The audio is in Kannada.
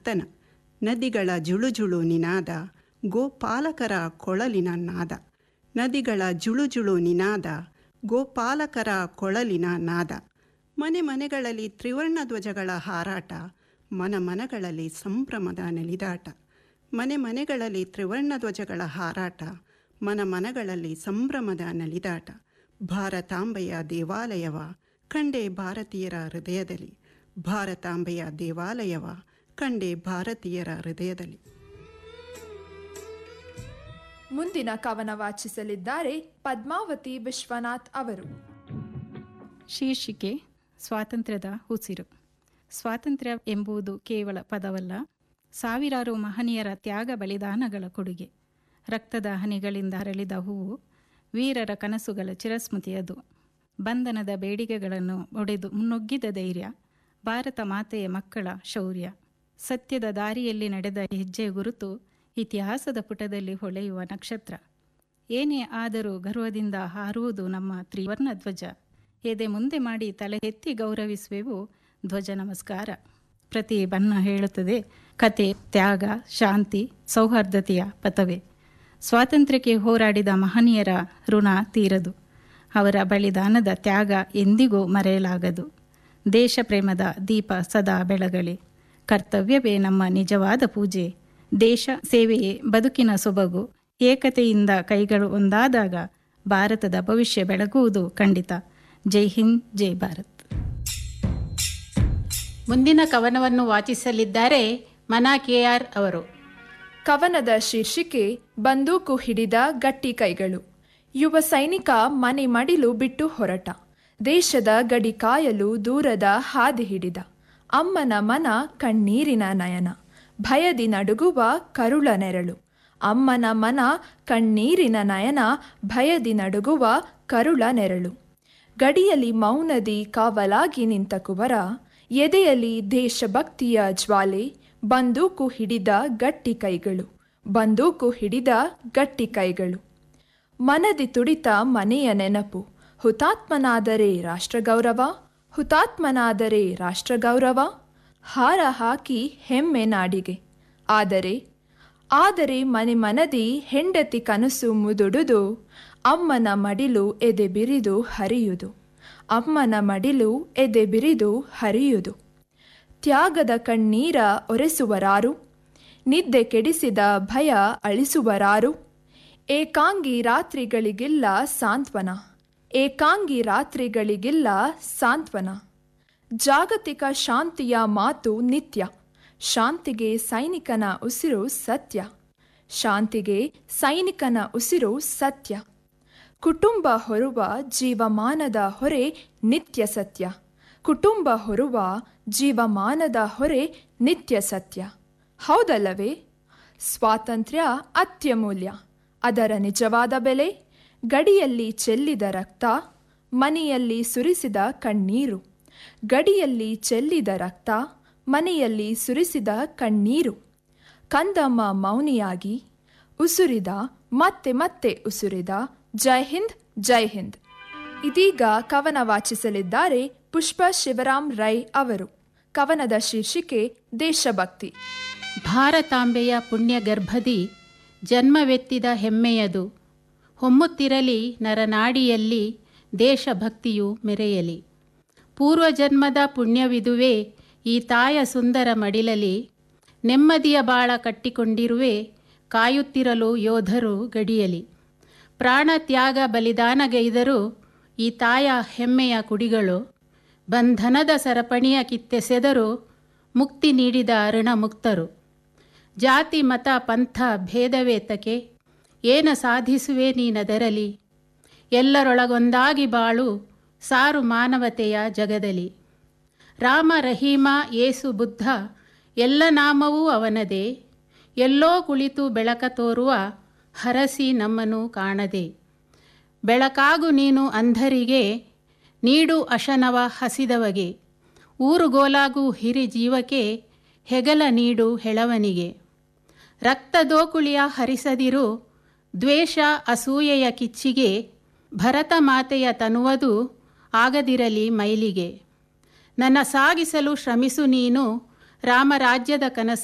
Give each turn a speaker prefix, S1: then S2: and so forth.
S1: ನರ್ತನ ನದಿಗಳ ಜುಳುಜುಳು ನಿನಾದ ಗೋಪಾಲಕರ ಕೊಳಲಿನ ನಾದ ನದಿಗಳ ಜುಳುಜುಳು ನಿನಾದ ಗೋಪಾಲಕರ ಕೊಳಲಿನ ನಾದ ಮನೆ ಮನೆಗಳಲ್ಲಿ ತ್ರಿವರ್ಣ ಧ್ವಜಗಳ ಹಾರಾಟ ಮನ ಮನಗಳಲ್ಲಿ ಸಂಭ್ರಮದ ನಲಿದಾಟ ಮನೆ ಮನೆಗಳಲ್ಲಿ ತ್ರಿವರ್ಣ ಧ್ವಜಗಳ ಹಾರಾಟ ಮನ ಮನಗಳಲ್ಲಿ ಸಂಭ್ರಮದ ನಲಿದಾಟ ಭಾರತಾಂಬೆಯ ದೇವಾಲಯವ ಕಂಡೆ ಭಾರತೀಯರ ಹೃದಯದಲ್ಲಿ ಭಾರತಾಂಬೆಯ ದೇವಾಲಯವ ಕಂಡೆ ಭಾರತೀಯರ ಹೃದಯದಲ್ಲಿ
S2: ಮುಂದಿನ ಕವನ ವಾಚಿಸಲಿದ್ದಾರೆ ಪದ್ಮಾವತಿ ವಿಶ್ವನಾಥ್ ಅವರು
S3: ಶೀರ್ಷಿಕೆ ಸ್ವಾತಂತ್ರ್ಯದ ಉಸಿರು ಸ್ವಾತಂತ್ರ್ಯ ಎಂಬುದು ಕೇವಲ ಪದವಲ್ಲ ಸಾವಿರಾರು ಮಹನೀಯರ ತ್ಯಾಗ ಬಲಿದಾನಗಳ ಕೊಡುಗೆ ರಕ್ತದ ಹನಿಗಳಿಂದ ಹರಳಿದ ಹೂವು ವೀರರ ಕನಸುಗಳ ಚಿರಸ್ಮೃತಿಯದು ಬಂಧನದ ಬೇಡಿಕೆಗಳನ್ನು ಒಡೆದು ಮುನ್ನುಗ್ಗಿದ ಧೈರ್ಯ ಭಾರತ ಮಾತೆಯ ಮಕ್ಕಳ ಶೌರ್ಯ ಸತ್ಯದ ದಾರಿಯಲ್ಲಿ ನಡೆದ ಹೆಜ್ಜೆ ಗುರುತು ಇತಿಹಾಸದ ಪುಟದಲ್ಲಿ ಹೊಳೆಯುವ ನಕ್ಷತ್ರ ಏನೇ ಆದರೂ ಗರ್ವದಿಂದ ಹಾರುವುದು ನಮ್ಮ ತ್ರಿವರ್ಣ ಧ್ವಜ ಎದೆ ಮುಂದೆ ಮಾಡಿ ತಲೆ ಎತ್ತಿ ಗೌರವಿಸುವೆವು ಧ್ವಜ ನಮಸ್ಕಾರ ಪ್ರತಿ ಬಣ್ಣ ಹೇಳುತ್ತದೆ ಕತೆ ತ್ಯಾಗ ಶಾಂತಿ ಸೌಹಾರ್ದತೆಯ ಪಥವೇ ಸ್ವಾತಂತ್ರ್ಯಕ್ಕೆ ಹೋರಾಡಿದ ಮಹನೀಯರ ಋಣ ತೀರದು ಅವರ ಬಲಿದಾನದ ತ್ಯಾಗ ಎಂದಿಗೂ ಮರೆಯಲಾಗದು ದೇಶ ಪ್ರೇಮದ ದೀಪ ಸದಾ ಬೆಳಗಲಿ ಕರ್ತವ್ಯವೇ ನಮ್ಮ ನಿಜವಾದ ಪೂಜೆ ದೇಶ ಸೇವೆಯೇ ಬದುಕಿನ ಸೊಬಗು ಏಕತೆಯಿಂದ ಕೈಗಳು ಒಂದಾದಾಗ ಭಾರತದ ಭವಿಷ್ಯ ಬೆಳಗುವುದು ಖಂಡಿತ ಜೈ ಹಿಂದ್ ಜೈ ಭಾರತ್
S4: ಮುಂದಿನ ಕವನವನ್ನು ವಾಚಿಸಲಿದ್ದಾರೆ ಮನಾ ಕೆಆರ್ ಅವರು
S2: ಕವನದ ಶೀರ್ಷಿಕೆ ಬಂದೂಕು ಹಿಡಿದ ಗಟ್ಟಿ ಕೈಗಳು ಯುವ ಸೈನಿಕ ಮನೆ ಮಡಿಲು ಬಿಟ್ಟು ಹೊರಟ ದೇಶದ ಗಡಿ ಕಾಯಲು ದೂರದ ಹಾದಿ ಹಿಡಿದ ಅಮ್ಮನ ಮನ ಕಣ್ಣೀರಿನ ನಯನ ಭಯದಿ ನಡುಗುವ ಕರುಳ ನೆರಳು ಅಮ್ಮನ ಮನ ಕಣ್ಣೀರಿನ ನಯನ ಭಯದಿ ನಡುಗುವ ಕರುಳ ನೆರಳು ಗಡಿಯಲ್ಲಿ ಮೌನದಿ ಕಾವಲಾಗಿ ನಿಂತ ಕುವರ ಎದೆಯಲ್ಲಿ ದೇಶಭಕ್ತಿಯ ಜ್ವಾಲೆ ಬಂದೂಕು ಹಿಡಿದ ಗಟ್ಟಿ ಕೈಗಳು ಬಂದೂಕು ಹಿಡಿದ ಗಟ್ಟಿ ಕೈಗಳು ಮನದಿ ತುಡಿತ ಮನೆಯ ನೆನಪು ಹುತಾತ್ಮನಾದರೆ ರಾಷ್ಟ್ರಗೌರವ ಹುತಾತ್ಮನಾದರೆ ರಾಷ್ಟ್ರಗೌರವ ಹಾರ ಹಾಕಿ ಹೆಮ್ಮೆ ನಾಡಿಗೆ ಆದರೆ ಆದರೆ ಮನೆ ಮನದಿ ಹೆಂಡತಿ ಕನಸು ಮುದುಡುದು ಅಮ್ಮನ ಮಡಿಲು ಎದೆ ಬಿರಿದು ಹರಿಯುವುದು ಅಮ್ಮನ ಮಡಿಲು ಎದೆ ಬಿರಿದು ಹರಿಯುವುದು ತ್ಯಾಗದ ಕಣ್ಣೀರ ಒರೆಸುವರಾರು ನಿದ್ದೆ ಕೆಡಿಸಿದ ಭಯ ಅಳಿಸುವರಾರು ಏಕಾಂಗಿ ರಾತ್ರಿಗಳಿಗಿಲ್ಲ ಸಾಂತ್ವನ ಏಕಾಂಗಿ ರಾತ್ರಿಗಳಿಗಿಲ್ಲ ಸಾಂತ್ವನ ಜಾಗತಿಕ ಶಾಂತಿಯ ಮಾತು ನಿತ್ಯ ಶಾಂತಿಗೆ ಸೈನಿಕನ ಉಸಿರು ಸತ್ಯ ಶಾಂತಿಗೆ ಸೈನಿಕನ ಉಸಿರು ಸತ್ಯ ಕುಟುಂಬ ಹೊರುವ ಜೀವಮಾನದ ಹೊರೆ ನಿತ್ಯ ಸತ್ಯ ಕುಟುಂಬ ಹೊರುವ ಜೀವಮಾನದ ಹೊರೆ ನಿತ್ಯ ಸತ್ಯ ಹೌದಲ್ಲವೇ ಸ್ವಾತಂತ್ರ್ಯ ಅತ್ಯಮೂಲ್ಯ ಅದರ ನಿಜವಾದ ಬೆಲೆ ಗಡಿಯಲ್ಲಿ ಚೆಲ್ಲಿದ ರಕ್ತ ಮನೆಯಲ್ಲಿ ಸುರಿಸಿದ ಕಣ್ಣೀರು ಗಡಿಯಲ್ಲಿ ಚೆಲ್ಲಿದ ರಕ್ತ ಮನೆಯಲ್ಲಿ ಸುರಿಸಿದ ಕಣ್ಣೀರು ಕಂದಮ್ಮ ಮೌನಿಯಾಗಿ ಉಸುರಿದ ಮತ್ತೆ ಮತ್ತೆ ಉಸುರಿದ ಜೈ ಹಿಂದ್ ಜೈ ಹಿಂದ್ ಇದೀಗ ಕವನ ವಾಚಿಸಲಿದ್ದಾರೆ ಪುಷ್ಪ ಶಿವರಾಮ್ ರೈ ಅವರು ಕವನದ ಶೀರ್ಷಿಕೆ ದೇಶಭಕ್ತಿ
S4: ಭಾರತಾಂಬೆಯ ಪುಣ್ಯಗರ್ಭದಿ ಜನ್ಮವೆತ್ತಿದ ಹೆಮ್ಮೆಯದು ಹೊಮ್ಮುತ್ತಿರಲಿ ನರನಾಡಿಯಲ್ಲಿ ದೇಶಭಕ್ತಿಯು ಮೆರೆಯಲಿ ಪೂರ್ವಜನ್ಮದ ಪುಣ್ಯವಿದುವೆ ಈ ತಾಯ ಸುಂದರ ಮಡಿಲಲಿ ನೆಮ್ಮದಿಯ ಬಾಳ ಕಟ್ಟಿಕೊಂಡಿರುವೆ ಕಾಯುತ್ತಿರಲು ಯೋಧರು ಗಡಿಯಲಿ ಪ್ರಾಣ ತ್ಯಾಗ ಬಲಿದಾನಗೈದರು ಈ ತಾಯ ಹೆಮ್ಮೆಯ ಕುಡಿಗಳು ಬಂಧನದ ಸರಪಣಿಯ ಕಿತ್ತೆಸೆದರು ಮುಕ್ತಿ ನೀಡಿದ ಋಣಮುಕ್ತರು ಜಾತಿ ಮತ ಪಂಥ ಭೇದವೇತಕೆ ಏನ ಸಾಧಿಸುವೆ ನೀನದರಲಿ ಎಲ್ಲರೊಳಗೊಂದಾಗಿ ಬಾಳು ಸಾರು ಮಾನವತೆಯ ಜಗದಲಿ ರಾಮ ರಹೀಮ ಏಸು ಬುದ್ಧ ಎಲ್ಲ ನಾಮವೂ ಅವನದೇ ಎಲ್ಲೋ ಕುಳಿತು ಬೆಳಕ ತೋರುವ ಹರಸಿ ನಮ್ಮನು ಕಾಣದೆ ಬೆಳಕಾಗು ನೀನು ಅಂಧರಿಗೆ ನೀಡು ಅಶನವ ಹಸಿದವಗೆ ಊರುಗೋಲಾಗು ಹಿರಿ ಜೀವಕ್ಕೆ ಹೆಗಲ ನೀಡು ಹೆಳವನಿಗೆ ರಕ್ತದೋಕುಳಿಯ ಹರಿಸದಿರು ದ್ವೇಷ ಅಸೂಯೆಯ ಕಿಚ್ಚಿಗೆ ಭರತ ಮಾತೆಯ ತನುವದು ಆಗದಿರಲಿ ಮೈಲಿಗೆ ನನ್ನ ಸಾಗಿಸಲು ಶ್ರಮಿಸು ನೀನು ರಾಮರಾಜ್ಯದ ಕನಸ